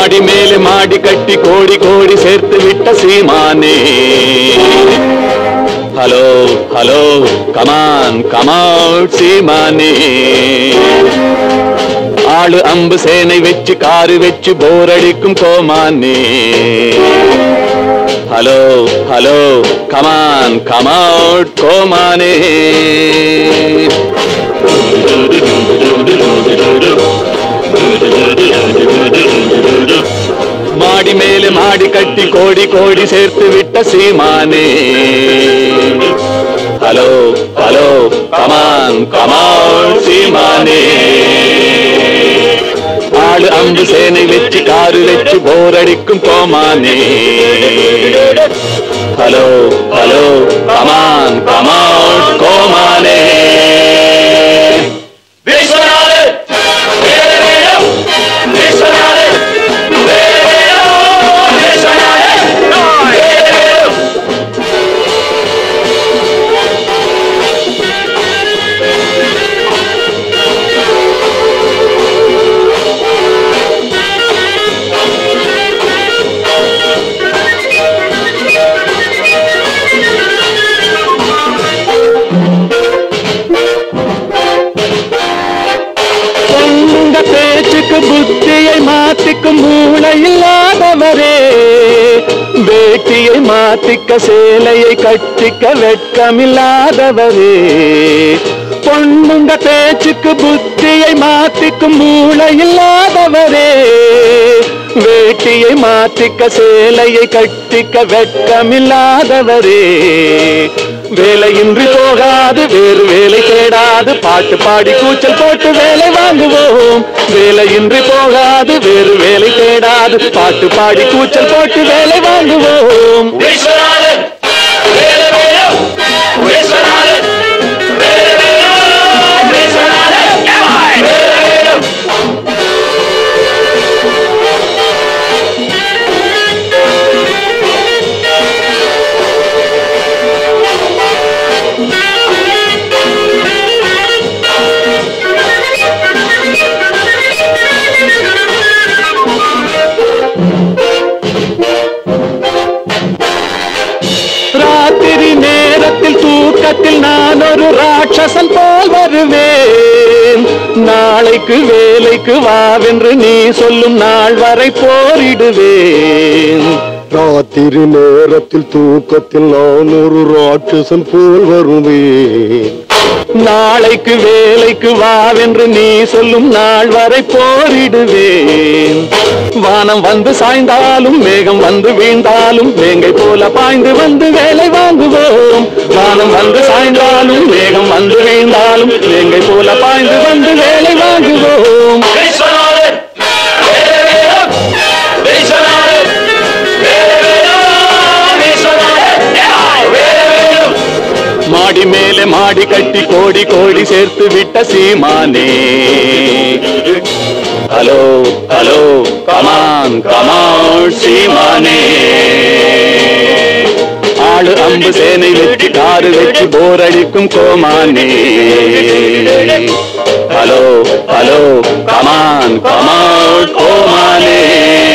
மாடி மேலே மாடி கட்டி கோடி கோடி சேர்த்து விட்ட சீமானே ஹலோ ஹலோ கமான் கமௌட் சீமானே ஆளு அம்பு சேனை வச்சு காரு வச்சு போர் அடிக்கும் கோமானே ஹலோ ஹலோ கமான் கமௌட் கோமானே மாடி மேலே மாடி கட்டி கோடி கோடி சேர்த்து விட்ட சீமானே ஹலோ ஹலோ கமான் கமான் சீமானே ஆளு அம்பு சேனை வச்சு காரு வச்சு போர் அடிக்கும் கோமானே ஹலோ ஹலோ கமான் கமான் கோமானே விஸ்வநாதன் வேலவேலம் விஸ்வநாதன் வேலவேலம் விஸ்வநாதன் வேலவேலம் பொண்ணுங்க பேச்சுக்கு புத்தியை மாத்திக்கும் மூளை இல்லாதவரே வேட்டியை மாத்திக்க சேலையை கட்டிக்க வெட்கமில்லாதவரே பொண்ணுங்க பேச்சுக்கு புத்தியை மாத்திக்கும் மூளை இல்லாதவரே வேட்டியை மாத்திக்க சேலையை கட்டிக்க வெட்கமில்லாதவரே வேலையின்றி போகாது வேறு வேலை தேடாது பாட்டு பாடி கூச்சல் போட்டு வேலை வாங்குவோம் வேலையின்றி போகாது வேறு வேலை தேடாது பாட்டு பாடி கூச்சல் போட்டு வேலை வாங்குவோம் விஸ்வநாதன் வேலவேலம் விஸ்வநாதன் வேலவேலம் விஸ்வநாதன் வேலவேலம் ராத்திரி நேரத்தில் தூக்கத்தில் நான் ஒரு ராட்சசன் போல் வருவேன் நாளைக்கு வேலைக்கு வாவென்று நீ சொல்லும் நாள் வரை போரிடுவேன் ராத்திரி நேரத்தில் தூக்கத்தில் நான் ஒரு ராட்சசன் போல் வருவேன் நாளைக்கு வேலைக்கு வாவென்று நீ சொல்லும் நாள் வரை போரிடுவேன் வானம் வந்து சாய்ந்தாலும் மேகம் வந்து வீழ்ந்தாலும் வேங்கை போல பாய்ந்து வந்து வேலை வாங்குவோம் வானம் வந்து சாய்ந்தாலும் மேகம் வந்து வீழ்ந்தாலும் வேங்கை போல பாய்ந்து வந்து வேலை வாங்குவோம் விஸ்வநாதன் வேலவேலம் விஸ்வநாதன் வேலவேலம் விஸ்வநாதன் வேலவேலம் மாடி மேலே மாடி கட்டி கோடி கோடி சேர்த்து விட்ட சீமானே ஹலோ ஹலோ கமான் கமான் சீமானே ஆளு அம்பு சேனை வச்சு காரு வச்சு போர் அடிக்கும் கோமானே ஹலோ ஹலோ கமான் கமான் கோமானே